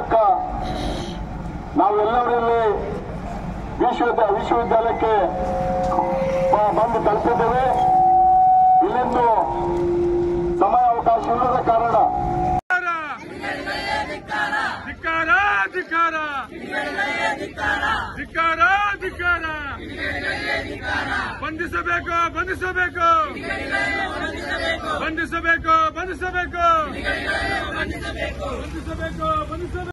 ಮೂಲಕ ನಾವೆಲ್ಲರೂ ಇಲ್ಲಿ ವಿಶ್ವವಿದ್ಯ ವಿಶ್ವವಿದ್ಯಾಲಯಕ್ಕೆ ಬ- ಬಂದು ತಲುಪಿದ್ದೇವೆ ಇಲ್ಲಿಂದು ಸಮಯ ಅವಕಾಶ ಇಲ್ಲದ ಕಾರಣ ಧಿಕ್ಕಾರ ಧಿಕ್ಕಾರ ಧಿಕ್ಕಾರ ಧಿಕ್ಕಾರ ಬಂಧಿಸಬೇಕು ಬಂಧಿಸಬೇಕು ಬಂಧಿಸಬೇಕು ಬಂಧಿಸಬೇಕು ಬಂಧಿಸಬೇಕು ಬಂಧಿಸಬೇಕು